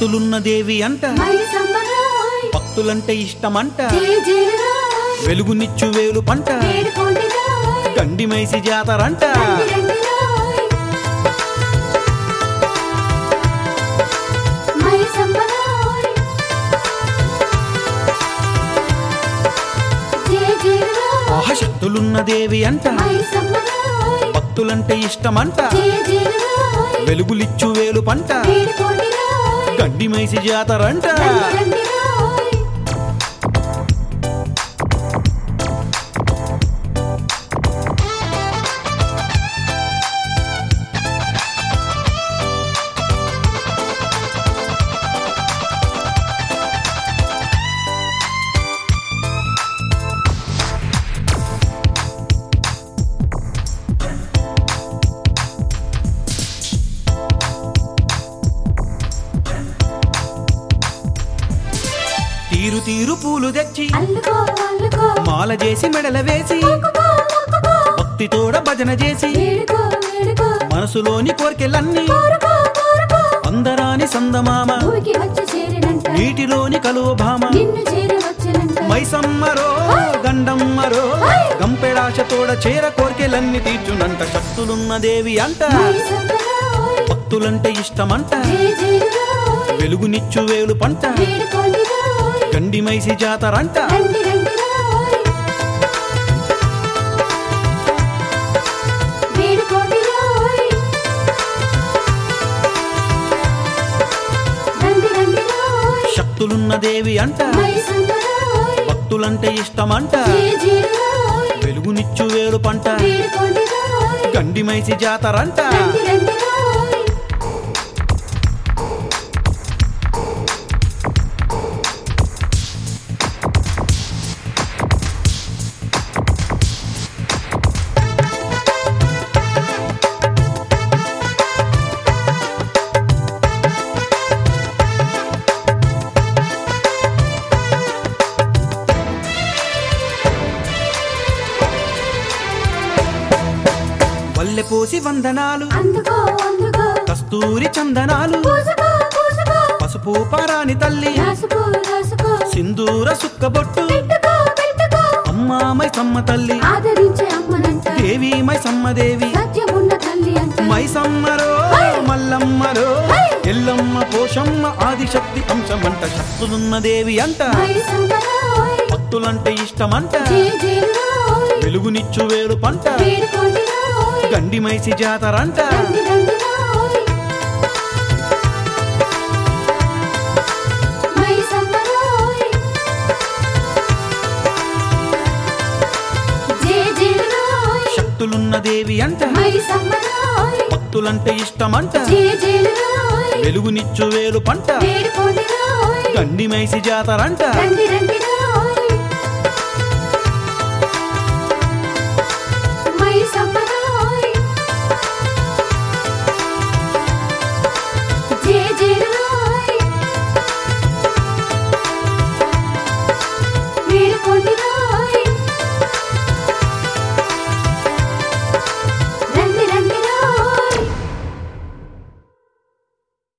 శక్తులున్న దేవి అంట మైసమ్మరాయ్ భక్తులంటే ఇష్టమంట జయ జయరాయ్ వెలుగునిచ్చు వేలు పంట వేడుకోండిరాయ్ గండి మైసి జాతరంట రండి రండిరాయ్ మైసమ్మరాయ్ జయ జయరాయ్ ఆహ శక్తులున్న దేవి అంట మైసమ్మరాయ్ భక్తులంటే ఇష్టమంట జయ జయరాయ్ వెలుగులిచ్చు వేలు పంట వేడుకోండిరాయ్ గండి మైసి జాతరంట రండి రండిరాయ్ తీరు తీరు పూలు తెచ్చి అల్లుకో అల్లుకో మాల చేసి మెడల వేసి మొక్కుకో మొక్కుకో భక్తితోడ భజన చేసి వేడుకో వేడుకో మనసులోని కోరికెలన్నీ కోరుకో కోరుకో అందరాని సందమామ భూమికి వచ్చి చేరినంట నీటిలోని కలువ భామ నిన్ను చేరి వచ్చినంట మైసమ్మరో గండమ్మరో గంపెడాశతోడ చేర కోరికెలన్నీ తీర్చునంట శక్తులున్న దేవి అంట మైసమ్మరాయ్ భక్తులంటే ఇష్టమంట జయ జయరాయ్ వెలుగునిచ్చు వేలు పంట వేడుకోండిరాయ్ గండి మైసి జాతరంట రండి రండిరాయ్ వేడుకోండిరాయ్ రండి రండిరాయ్ శక్తులున్న దేవి అంట మైసమ్మరాయ్ భక్తులంటే ఇష్టమంట జయ జయరాయ్ వెలుగునిచ్చు వేలు పంట వేడుకోండిరాయ్ గండి మైసి జాతరంట రండి రండిరాయ్ వల్లె పోసి వందనాలు అందుకో అందుకో కస్తూరి చందనాలు పూసుకో పూసుకో పసుపు పారాని తల్లి రాసుకో రాసుకో సింధూర సుక్కబొట్టు పెట్టుకో పెట్టుకో అమ్మామై సమ్మ తల్లి ఆదరించే అమ్మనంట దేవి మై సమ్మదేవి సత్యమున్న తల్లి అంట మై సమ్మరో మల్లమ్మరో ఎల్లమ్మ పోషమ్మ ఆదిశక్తి అంశమంట శక్తులున్న దేవి అంట మైసమ్మరాయ్ భక్తులంటే ఇష్టమంట జయ జయరాయ్ వెలుగునిచ్చు వేలు పంట వేడుకోండిరాయ్ గండి మైసి జాతరంట రండి రండిరాయ్ మైసమ్మరాయ్ జయ జయరాయ్ శక్తులున్న దేవి అంట మైసమ్మరాయ్ భక్తులంటే ఇష్టమంట జయ జయరాయ్ వెలుగునిచ్చు వేలు పంట వేడుకోండిరాయ్ గండి మైసి జాతరంట రండి రండి